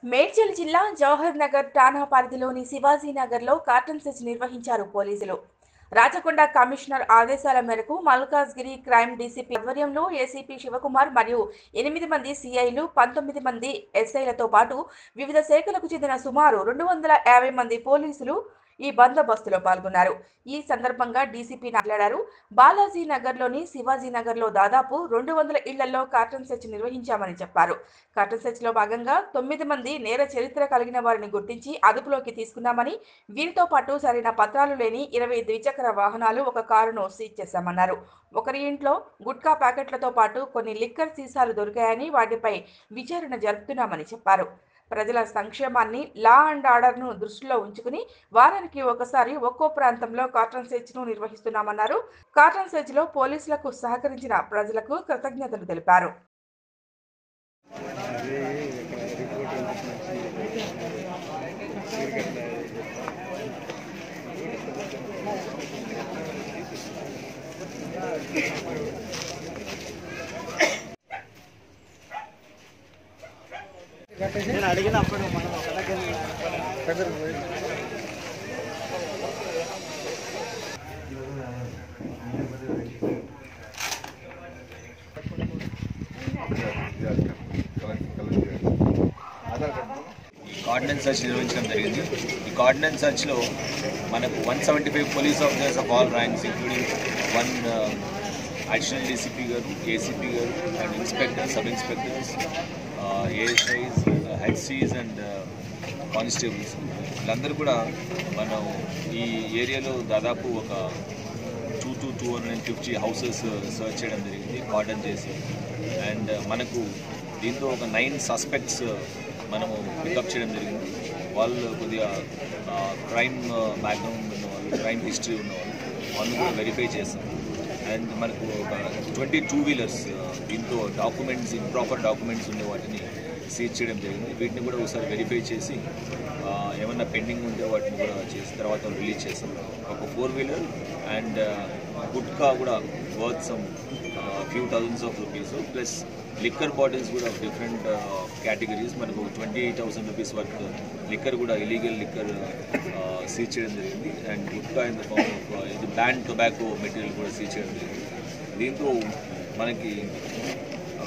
మేడ్చల్ జిల్లా జవహర్ నగర్ ఠాణా పరిధిలోని శివాజీ నగర్లో కార్టన్ సెర్చ్ నిర్వహించారు పోలీసులు రాచకొండ కమిషనర్ ఆదేశాల మేరకు మల్కాజ్గిరి క్రైమ్ డీసీపీ ఆధ్వర్యంలో ఏసీపీ శివకుమార్ మరియు ఎనిమిది మంది సిఐలు పంతొమ్మిది మంది ఎస్ఐలతో పాటు వివిధ శాఖలకు చెందిన సుమారు రెండు వందల యాభై మంది పోలీసులు ఈ బందోబస్తులో పాల్గొన్నారు ఈ సందర్భంగా డీసీపీ మాట్లాడారు బాలాజీ నగర్లోని శివాజీ నగర్లో దాదాపు రెండు వందల ఇళ్లలో కార్టన్ సెర్చ్ నిర్వహించామని చెప్పారు కార్టన్ సెర్చ్ లో భాగంగా తొమ్మిది మంది నేర చరిత్ర కలిగిన వారిని గుర్తించి అదుపులోకి తీసుకున్నామని వీరితో పాటు సరైన పత్రాలు లేని ఇరవై ద్విచక్ర వాహనాలు ఒక కారును సీజ్ చేశామన్నారు ఒకరి ఇంట్లో గుట్కా ప్యాకెట్లతో పాటు కొన్ని లిక్కర్ సీసాలు దొరికాయని వాటిపై విచారణ జరుపుతున్నామని చెప్పారు ప్రజల సంక్షేమాన్ని లా అండ్ ఆర్డర్ను దృష్టిలో ఉంచుకుని వారానికి ఒకసారి ఒక్కో ప్రాంతంలో కాటన్ సెర్చ్ను నిర్వహిస్తున్నామన్నారు కాటన్ సెర్చ్లో పోలీసులకు సహకరించిన ప్రజలకు కృతజ్ఞతలు తెలిపారు నేను అడిగినప్పుడు మనం ఒక దగ్గర కార్డినెన్స్ సర్చ్ నిర్వహించడం జరిగింది ఈ కార్డినెన్స్ సర్చ్లో మనకు one seventy five police officers of all ranks including one additional DCP గారు ఏసీపీ గారు and inspector sub inspectors ASIs HCs and constables వీళ్ళందరూ కూడా మనం ఈ ఏరియాలో దాదాపు ఒక two to two hundred and fifty houses search చేయడం జరిగింది కార్డన్ చేసి అండ్ మనకు దీంతో ఒక నైన్ సస్పెక్ట్స్ మనము పికప్ చేయడం జరిగింది వాళ్ళు కొద్దిగా క్రైమ్ బ్యాక్గ్రౌండ్ ఉన్న వాళ్ళు క్రైమ్ హిస్టరీ ఉన్న వాళ్ళు వాళ్ళు కూడా వెరిఫై చేస్తాం అండ్ మనకు ఒక ట్వంటీ టూ వీలర్స్ దీంతో డాక్యుమెంట్స్ ఇంప్రాపర్ డాక్యుమెంట్స్ ఉండే వాటిని సీజ్ చేయడం జరిగింది వీటిని కూడా ఒకసారి వెరిఫై చేసి ఆ, ఏమన్నా పెండింగ్ ఉంటే వాటిని కూడా చేసిన తర్వాత రిలీజ్ చేస్తాం ఒక ఫోర్ వీలర్ అండ్ గుట్కా కూడా worth some few thousands of rupees plus liquor bottles కూడా డిఫరెంట్ కేటగిరీస్ మనకు twenty thousand rupees worth liquor కూడా ఇలీగల్ లిక్కర్ సీజ్ చేయడం జరిగింది and gutka in the form of ఇది బ్యాండ్ టొబాకో మెటీరియల్ కూడా సీజ్ చేయడం జరిగింది దీంతో మనకి ఆ,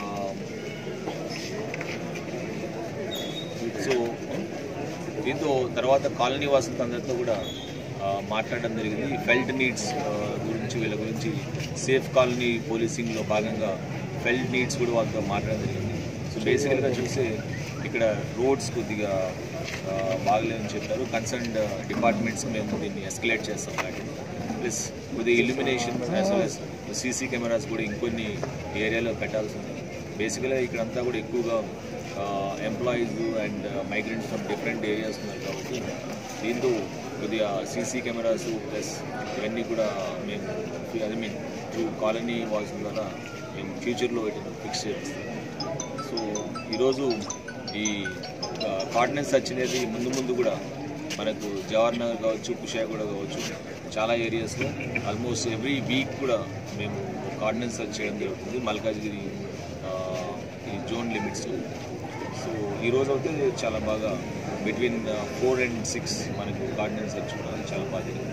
సో దీంతో తర్వాత కాలనీ వాసులతో అందరితో కూడా ఆ, మాట్లాడడం జరిగింది ఫెల్ట్ నీడ్స్ గురించి వీళ్ళ గురించి సేఫ్ కాలనీ పోలీసింగ్లో భాగంగా ఫెల్ట్ నీడ్స్ కూడా వాళ్ళతో మాట్లాడడం జరిగింది సో బేసికల్గా చూస్తే ఇక్కడ రోడ్స్ కొద్దిగా ఆ, బాగలేదని చెప్పారు కన్సర్న్డ్ డిపార్ట్మెంట్స్ మేము దీన్ని ఎస్కలేట్ చేస్తాం వాటిని ప్లస్ కొద్దిగా illumination as well as CC cameras కూడా ఇంకొన్ని ఏరియాలో పెట్టాల్సి ఉంది బేసికల్గా ఇక్కడంతా కూడా ఎక్కువగా employees and migrants from different areas ఉన్నారు కాబట్టి దీంతో కొద్దిగా సీసీ కెమెరాస్ ప్లస్ ఇవన్నీ కూడా మేము I mean through colony walls ద్వారా మేము ఫ్యూచర్లో వీటిని ఫిక్స్ చేస్తాం సో ఈరోజు ఈ కార్డినెన్స్ సర్చ్ అనేది ముందు ముందు కూడా మనకు జవహర్ నగర్ కావచ్చు కుషాగూడ కావచ్చు చాలా ఏరియాస్లో ఆల్మోస్ట్ ఎవ్రీ వీక్ కూడా మేము కార్డినెన్స్ సర్చ్ చేయడం జరుగుతుంది మల్కాజ్గిరి ఆ, ఈ జోన్ లిమిట్స్లో సో ఈరోజు అయితే చాలా బాగా బిట్వీన్ ఫోర్ అండ్ సిక్స్ మనకు కార్డినెన్స్ సర్చ్ కూడా చాలా బాగా జరిగింది